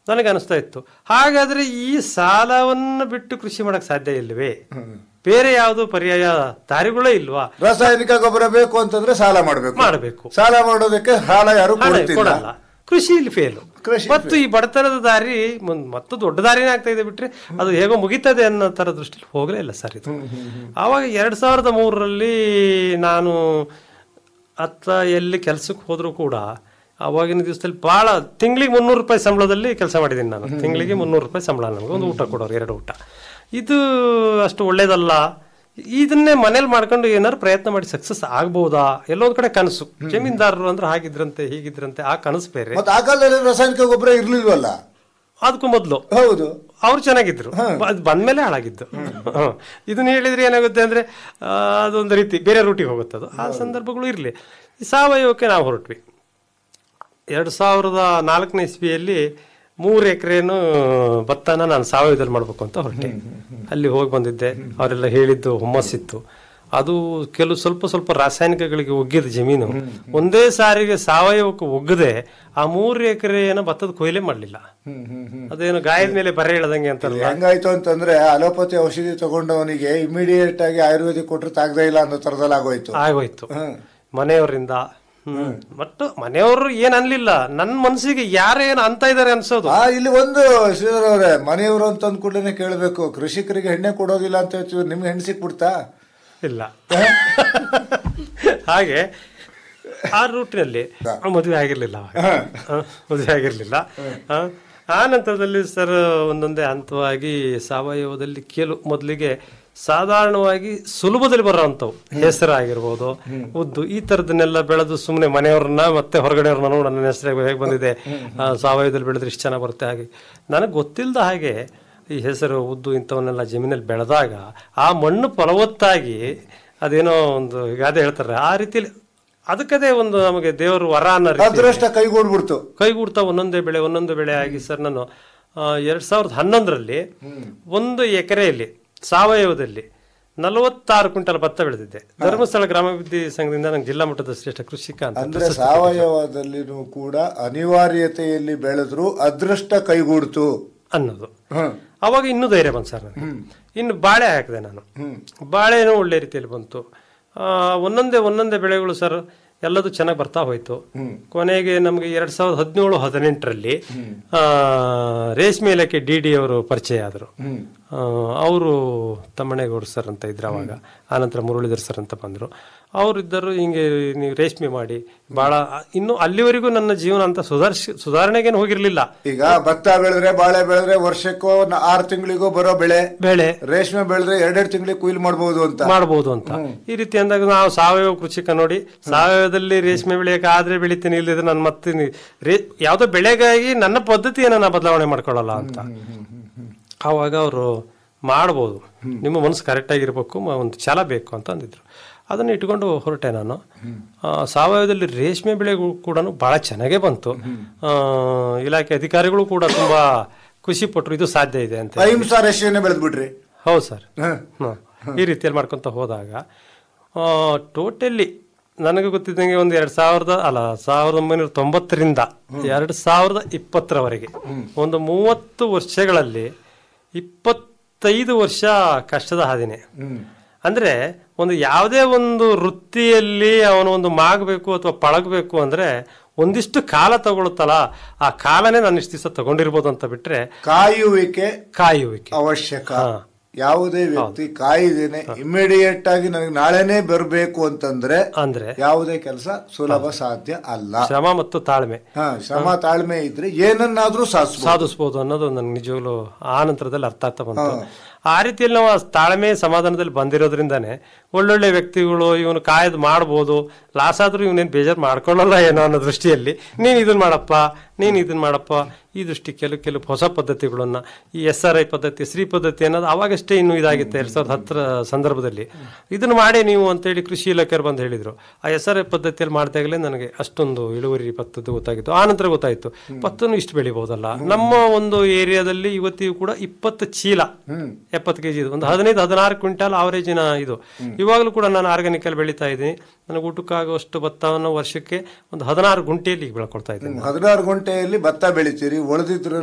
ನನಗೆ ಅನಿಸ್ತಾ ಇತ್ತು ಹಾಗಾದ್ರೆ ಈ ಸಾಲವನ್ನು ಬಿಟ್ಟು ಕೃಷಿ ಮಾಡಕ್ ಸಾಧ್ಯ ಇಲ್ವೇ ಬೇರೆ ಯಾವುದು ಪರ್ಯಾಯ ದಾರಿಗಳೇ ಇಲ್ವಾ ರಾಸಾಯನಿಕ ಗೊಬ್ಬರ ಬೇಕು ಅಂತಂದ್ರೆ ಸಾಲ ಮಾಡಬೇಕು ಮಾಡಬೇಕು ಸಾಲ ಮಾಡೋದಕ್ಕೆ ಸಾಲ ಯಾರು ಹಣ ಕೊಡ್ತಿಲ್ಲ ಕೊಡಲ್ಲ ಕೃಷಿಲಿ ಫೇಲು ಕೃಷಿ ಮತ್ತು ಈ ಬಡತನದ ದಾರಿ ಮುಂದ್ ಮತ್ತು ದೊಡ್ಡ ದಾರಿನೇ ಆಗ್ತಾ ಇದೆ ಬಿಟ್ರೆ ಅದು ಹೇಗೋ ಮುಗಿತದೆ ಅನ್ನೋ ತರ ದೃಷ್ಟಿಲಿ ಹೋಗಲೇ ಇಲ್ಲ ಸರ್ ಇದು ಆವಾಗ ಎರಡ್ ಸಾವಿರದ ಮೂರರಲ್ಲಿ ನಾನು ಅತ್ತ ಎಲ್ಲಿ ಕೆಲ್ಸಕ್ಕೆ ಹೋದ್ರೂ ಕೂಡ ಅವಾಗಿನ ದಿವಸದಲ್ಲಿ ಭಾಳ ತಿಂಗಳಿಗೆ ಮುನ್ನೂರು ರೂಪಾಯಿ ಸಂಬಳದಲ್ಲಿ ಕೆಲಸ ಮಾಡಿದ್ದೀನಿ ನಾನು ತಿಂಗಳಿಗೆ ಮುನ್ನೂರು ರೂಪಾಯಿ ಸಂಬಳ ನನಗೆ ಒಂದು ಊಟ ಕೊಡೋರು ಎರಡು ಊಟ ಇದು ಅಷ್ಟು ಒಳ್ಳೇದಲ್ಲ ಇದನ್ನೇ ಮನೇಲಿ ಮಾಡ್ಕೊಂಡು ಏನಾದ್ರು ಪ್ರಯತ್ನ ಮಾಡಿ ಸಕ್ಸಸ್ ಆಗ್ಬೋದಾ ಎಲ್ಲೊಂದ್ ಕಡೆ ಕನಸು ಜಮೀನ್ದಾರರು ಅಂದ್ರೆ ಹಾಗಿದ್ರಂತೆ ಹೀಗಿದ್ರಂತೆ ಆ ಕನಸು ಬೇರೆ ಮತ್ತೆ ಆ ಕಾಲದಲ್ಲಿ ರಾಸಾಯನಿಕ ಗೊಬ್ಬರ ಇರ್ಲಿಲ್ವಲ್ಲ ಅದಕ್ಕೂ ಮೊದಲು ಹೌದು ಅವ್ರು ಚೆನ್ನಾಗಿದ್ರು ಅದು ಬಂದ್ಮೇಲೆ ಹಾಳಾಗಿದ್ದು ಹ್ಮ್. ಇದನ್ನ ಹೇಳಿದ್ರೆ ಏನಾಗುತ್ತೆ ಅಂದ್ರೆ ಆ, ಅದೊಂದು ರೀತಿ ಬೇರೆ ರೂಟಿಗೆ ಹೋಗುತ್ತೆ ಅದು ಆ ಸಂದರ್ಭಗಳು ಇರಲಿ ಸಾವಯವಕ್ಕೆ ನಾವು ಹೊರಟ್ವಿ ಎರಡು ಸಾವಿರದ ನಾಲ್ಕನೇ ಇಸ್ವಿಯಲ್ಲಿ ಮೂರು ಎಕರೆನು ಭತ್ತನ ನಾನು ಸಾವಯವದಲ್ಲಿ ಮಾಡ್ಬೇಕು ಅಂತ ಹೊರಟೆ ಅಲ್ಲಿ ಹೋಗಿ ಬಂದಿದ್ದೆ ಅವರೆಲ್ಲ ಹೇಳಿದ್ದು ಹುಮ್ಮಸ್ಸಿತ್ತು ಅದು ಕೆಲವು ಸ್ವಲ್ಪ ಸ್ವಲ್ಪ ರಾಸಾಯನಿಕಗಳಿಗೆ ಒಗ್ಗಿದ ಜಮೀನು ಒಂದೇ ಸಾರಿಗೆ ಸಾವಯವಕ್ಕೆ ಒಗ್ಗದೆ ಆ ಮೂರು ಎಕರೆನ ಭತ್ತದ ಕೊಯ್ಲೆ ಮಾಡಲಿಲ್ಲ ಅದೇನು ಗಾಯದ ಮೇಲೆ ಬರೆ ಹೇಳದಂಗೆ ಅಂತಾರಲ್ಲ ಹೆಂಗಾಯ್ತು ಅಂತಂದ್ರೆ ಅಲೋಪತಿ ಔಷಧಿ ತಗೊಂಡವನಿಗೆ ಇಮಿಡಿಯೇಟ್ ಆಗಿ ಆಯುರ್ವೇದಿಕ್ ಕೊಟ್ಟರೆ ತಾಗದೇ ಇಲ್ಲ ಅನ್ನೋ ತರದಲ್ಲಿ ಆಗೋಯ್ತು ಆಗೋಯ್ತು ಮನೆಯವರಿಂದ ಹ್ಮ್ ಮತ್ತು ಮನೆಯವರು ಏನ್ ಅನ್ಲಿಲ್ಲ ನನ್ನ ಮನಸ್ಸಿಗೆ ಯಾರೇನು ಅಂತ ಇದಾರೆ ಅನ್ಸೋದು ಆ ಇಲ್ಲಿ ಒಂದು ಶ್ರೀಧರ್ ಅವರೇ ಮನೆಯವರು ಅಂತ ಅಂದ ಕೂಡಲೇ ಕೇಳಬೇಕು ಕೃಷಿಕರಿಗೆ ಎಣ್ಣೆ ಕೊಡೋದಿಲ್ಲ ಅಂತ ಹೇಳ್ತೀವಿ ನಿಮ್ಗೆ ಹೆಣ್ಣು ಸಿಕ್ಬಿಡ್ತಾ ಇಲ್ಲ ಹಾಗೆ ಆ ರೂಟ್ನಲ್ಲಿ ಮದುವೆ ಆಗಿರ್ಲಿಲ್ಲ ಅವಾಗ ಹ, ಮದುವೆ ಆಗಿರ್ಲಿಲ್ಲ ಹ. ಆ ನಂತರದಲ್ಲಿ ಸರ್ ಒಂದೊಂದೇ ಹಂತವಾಗಿ ಸಾವಯವದಲ್ಲಿ ಕೆಲವು ಮೊದಲಿಗೆ ಸಾಧಾರಣವಾಗಿ ಸುಲಭದಲ್ಲಿ ಬರೋವಂಥವು ಹೆಸರು ಆಗಿರ್ಬೋದು ಉದ್ದು ಈ ಥರದನ್ನೆಲ್ಲ ಬೆಳೆದು ಸುಮ್ಮನೆ ಮನೆಯವ್ರನ್ನ ಮತ್ತೆ ಹೊರಗಡೆಯವ್ರನ್ನ ನೋಡು ನನ್ನ ಹೆಸರು ಹೇಗೆ ಬಂದಿದೆ ಆ, ಸಾವಯವದಲ್ಲಿ ಬೆಳೆದ್ರೆ ಇಷ್ಟು ಚೆನ್ನಾಗಿ ಬರುತ್ತೆ ಹಾಗೆ ನನಗೆ ಗೊತ್ತಿಲ್ಲದ ಹಾಗೆ ಈ ಹೆಸರು ಉದ್ದು ಇಂಥವನ್ನೆಲ್ಲ ಜಮೀನಲ್ಲಿ ಬೆಳೆದಾಗ ಆ ಮಣ್ಣು ಫಲವತ್ತಾಗಿ ಅದೇನೋ ಒಂದು ಗಾದೆ ಹೇಳ್ತಾರೆ ಆ ರೀತಿಯಲ್ಲಿ ಅದಕ್ಕದೇ ಒಂದು ನಮಗೆ ದೇವರು ವರ ಅನ್ನೋ ರೀತಿ ಅದೃಷ್ಟ ಕೈಗೂಡ್ಬಿಡ್ತು ಕೈಗೂಡ್ತಾ ಒಂದೊಂದೇ ಬೆಳೆ ಒಂದೊಂದು ಬೆಳೆ ಆಗಿ ಸರ್ ನಾನು ಆ, ಎರಡ್ ಸಾವಿರದ ಹನ್ನೊಂದರಲ್ಲಿ ಒಂದು ಎಕರೆಯಲ್ಲಿ ಸಾವಯವದಲ್ಲಿ ನಲವತ್ತಾರು ಕ್ವಿಂಟಲ್ ಭತ್ತ ಬೆಳೆದಿದ್ದೆ ಧರ್ಮಸ್ಥಳ ಗ್ರಾಮಾಭಿವೃದ್ಧಿ ಸಂಘದಿಂದ ನಂಗೆ ಜಿಲ್ಲಾ ಮಟ್ಟದ ಶ್ರೇಷ್ಠ ಕೃಷಿಕ ಅಂತ ಅಂದ್ರೆ ಸಾವಯವದಲ್ಲಿನೂ ಕೂಡ ಅನಿವಾರ್ಯತೆಯಲ್ಲಿ ಬೆಳೆದ್ರು ಅದೃಷ್ಟ ಕೈಗೂಡ್ತು ಅನ್ನೋದು ಹ್ಮ್. ಅವಾಗ ಇನ್ನೂ ಧೈರ್ಯ ಬಂತು ಸರ್ ನನಗೆ ಇನ್ನು ಬಾಳೆ ಹಾಕಿದೆ ನಾನು ಬಾಳೆನೂ ಒಳ್ಳೆ ರೀತಿಯಲ್ಲಿ ಬಂತು ಆ, ಒಂದೊಂದೇ ಒಂದೊಂದೇ ಬೆಳೆಗಳು ಸರ್ ಎಲ್ಲದೂ ಚೆನ್ನಾಗಿ ಬರ್ತಾ ಹೋಯ್ತು ಕೊನೆಗೆ ನಮಗೆ ಎರಡ್ ಸಾವಿರದ ಹದಿನೇಳು ಹದಿನೆಂಟರಲ್ಲಿ ಆ, ರೇಷ್ಮೆ ಇಲಾಖೆ ಡಿ ಡಿ ಅವರು ಪರಿಚಯ ಆದರು ಅವರು ತಮ್ಮಣ್ಣೇಗೌಡರು ಸರ್ ಅಂತ ಇದ್ರು ಅವಾಗ ಆನಂತರ ಮುರಳೀಧರ್ ಸರ್ ಅಂತ ಬಂದರು ಅವರಿದ್ದರು ಹಿಂಗೆ ನೀವು ರೇಷ್ಮೆ ಮಾಡಿ ಭಾಳ ಇನ್ನು ಅಲ್ಲಿವರೆಗೂ ನನ್ನ ಜೀವನ ಅಂತ ಸುಧಾರಿಸಿ ಸುಧಾರಣೆಗೇನು ಹೋಗಿರಲಿಲ್ಲ ಈಗ ಭತ್ತ ಬೆಳೆದ್ರೆ ಬಾಳೆ ಬೆಳೆದ್ರೆ ವರ್ಷಕ್ಕೋ ನ- ಆರು ತಿಂಗಳಿಗೋ ಬರೋ ಬೆಳೆ ಬೆಳೆ ರೇಷ್ಮೆ ಬೆಳೆದ್ರೆ ಎರಡೆರಡು ತಿಂಗಳಿಗೆ ಕುಯ್ಲ್ ಮಾಡಬಹುದು ಅಂತ ಮಾಡಬಹುದು ಅಂತ ಈ ರೀತಿ ಅಂದಾಗ ನಾವು ಸಾವಯವ ಕೃಷಿಕ ನೋಡಿ ಸಾವಯವದಲ್ಲಿ ರೇಷ್ಮೆ ಬೆಳೆಯಕ್ಕೆ ಆದ್ರೆ ಬೆಳಿತೀನಿ ಇಲ್ಲದಿದ್ರೆ ನಾನು ಮತ್ತೆ ನಿ- ರೇ ಯಾವುದೋ ಬೆಳೆಗಾಗಿ ನನ್ನ ಪದ್ಧತಿಯನ್ನು ನಾನು ಬದಲಾವಣೆ ಮಾಡ್ಕೊಳ್ಳಲ್ಲ ಅಂತ ಆವಾಗ ಅವರು ಮಾಡ್ಬೋದು ನಿಮ್ಮ ಮನಸ್ಸು ಕರೆಕ್ಟಾಗಿರ್ಬೇಕು ಮ- ಒಂದು ಛಲ ಬೇಕು ಅಂತ ಅಂದಿದ್ರು ಅದನ್ನು ಇಟ್ಕೊಂಡು ಹೊರಟೆ ನಾನು ಆ, ಸಾವಯವದಲ್ಲಿ ರೇಷ್ಮೆ ಬೆಳೆಗಳು ಕೂಡ ಭಾಳ ಚೆನ್ನಾಗೇ ಬಂತು ಆ, ಇಲಾಖೆ ಅಧಿಕಾರಿಗಳು ಕೂಡ ತುಂಬಾ ಖುಷಿ ಪಟ್ಟರು ಇದು ಸಾಧ್ಯ ಇದೆ ಅಂತ ಅಹಿಂಸಾ ರೇಷ್ಮೆನೆ ಬೆಳೆದ್ಬಿಟ್ರಿ ಹೌದು ಸರ್ ಹ್ಮ್. ಹ್ಮ್. ಈ ರೀತಿಯಲ್ಲಿ ಮಾಡ್ಕೊಂತ ಹೋದಾಗ ಟೋಟಲಿ ನನಗೆ ಗೊತ್ತಿದ್ದಂಗೆ ಒಂದು ಎರಡ್ ಸಾವಿರದ ಅಲ್ಲ ಸಾವಿರದ ಒಂಬೈನೂರ ತೊಂಬತ್ತರಿಂದ ಎರಡ್ ಸಾವಿರದ ಇಪ್ಪತ್ತರವರೆಗೆ ಒಂದು ಮೂವತ್ತು ವರ್ಷಗಳಲ್ಲಿ ಇಪ್ಪತ್ತೈದು ವರ್ಷ ಕಷ್ಟದ ಹಾದಿನೇ ಅಂದ್ರೆ ಒಂದು ಯಾವುದೇ ಒಂದು ವೃತ್ತಿಯಲ್ಲಿ ಅವನು ಒಂದು ಮಾಗಬೇಕು ಅಥವಾ ಪಳಗಬೇಕು ಅಂದ್ರೆ ಒಂದಿಷ್ಟು ಕಾಲ ತಗೊಳುತ್ತಲ್ಲ ಆ ಕಾಲನೇ ನಾನು ಇಷ್ಟು ದಿವಸ ತಗೊಂಡಿರ್ಬೋದು ಅಂತ ಬಿಟ್ರೆ ಕಾಯುವಿಕೆ ಕಾಯುವಿಕೆ ಅವಶ್ಯಕ ಯಾವುದೇ ವ್ಯಕ್ತಿ ಕಾಯಿದೇನೆ ಇಮಿಡಿಯೇಟ್ ಆಗಿ ನನಗೆ ನಾಳೆನೆ ಬರಬೇಕು ಅಂತಂದ್ರೆ ಅಂದ್ರೆ ಯಾವುದೇ ಕೆಲಸ ಸುಲಭ ಸಾಧ್ಯ ಅಲ್ಲ ಶ್ರಮ ಮತ್ತು ತಾಳ್ಮೆ ಹಾ ಶ್ರಮ ತಾಳ್ಮೆ ಇದ್ರೆ ಏನನ್ನಾದ್ರೂ ಸಾಧಿಸಬಹುದು ಸಾಧಿಸ್ಬೋದು ಅನ್ನೋದು ನನ್ಗೆ ನಿಜವಾಗ್ಲೂ ಆ ನಂತರದಲ್ಲಿ ಅರ್ಥ ಆಗ್ತಾ ಬಂತು ಆ ರೀತಿಯಲ್ಲಿ ನಾವು ಆ ತಾಳ್ಮೆ ಸಮಾಧಾನದಲ್ಲಿ ಬಂದಿರೋದ್ರಿಂದಾನೆ ಒಳ್ಳೊಳ್ಳೆ ವ್ಯಕ್ತಿಗಳು ಇವನು ಕಾಯ್ದು ಮಾಡ್ಬೋದು ಲಾಸ್ ಆದ್ರೂ ಇವನೇನು ಬೇಜಾರು ಮಾಡ್ಕೊಳ್ಳಲ್ಲ ಏನೋ ಅನ್ನೋ ದೃಷ್ಟಿಯಲ್ಲಿ ನೀನು ಇದನ್ನ ಮಾಡಪ್ಪ ನೀನು ಇದನ್ನ ಮಾಡಪ್ಪ ಈ ದೃಷ್ಟಿ ಕೆಲವು ಕೆಲವು ಹೊಸ ಪದ್ಧತಿಗಳನ್ನ ಈ ಎಸ್ ಆರ್ ಐ ಪದ್ಧತಿ ಶ್ರೀ ಪದ್ಧತಿ ಅನ್ನೋದು ಅವಾಗಷ್ಟೇ ಇನ್ನೂ ಇದಾಗಿತ್ತು ಎರಡ್ ಸಾವಿರದ ಹತ್ತರ ಸಂದರ್ಭದಲ್ಲಿ ಇದನ್ನ ಮಾಡಿ ನೀವು ಅಂತೇಳಿ ಕೃಷಿ ಇಲಾಖೆಯವರು ಬಂದು ಹೇಳಿದ್ರು ಆ ಎಸ್ ಆರ್ ಐ ಪದ್ಧತಿಯಲ್ಲಿ ಮಾಡ್ದಾಗಲೇ ನನಗೆ ಅಷ್ಟೊಂದು ಇಳುವರಿ ಭತ್ತದ್ದು ಗೊತ್ತಾಗಿತ್ತು ಆ ನಂತರ ಗೊತ್ತಾಯ್ತು ಭತ್ತನು ಇಷ್ಟು ಬೆಳಿಬಹುದಲ್ಲ ನಮ್ಮ ಒಂದು ಏರಿಯಾದಲ್ಲಿ ಇವತ್ತಿಗೂ ಕೂಡ ಇಪ್ಪತ್ತು ಚೀಲ ಎಪ್ಪತ್ತು ಕೆಜಿ ಇದು ಒಂದು ಹದಿನೈದು ಹದಿನಾರು ಕ್ವಿಂಟಾಲ್ ಆವರೇಜಿನ ಇದು ಇವಾಗಲೂ ಕೂಡ ನಾನು ಆರ್ಗಾನಿಕ್ ಅಲ್ಲಿ ಬೆಳೀತಾ ಇದ್ದೀನಿ ನನಗೆ ಊಟಕ್ಕಾಗುವಷ್ಟು ಭತ್ತವನ್ನು ವರ್ಷಕ್ಕೆ ಒಂದು ಹದಿನಾರು ಗುಂಟೆಯಲ್ಲಿ ಬೆಳ್ಕೊಳ್ತಾ ಇದ್ದೀನಿ ಹದಿನಾರು ಗಂಟೆಯಲ್ಲಿ ಭತ್ತ ಬೆಳಿತೀರಿ ಉಳಿದಿದ್ರಲ್ಲಿ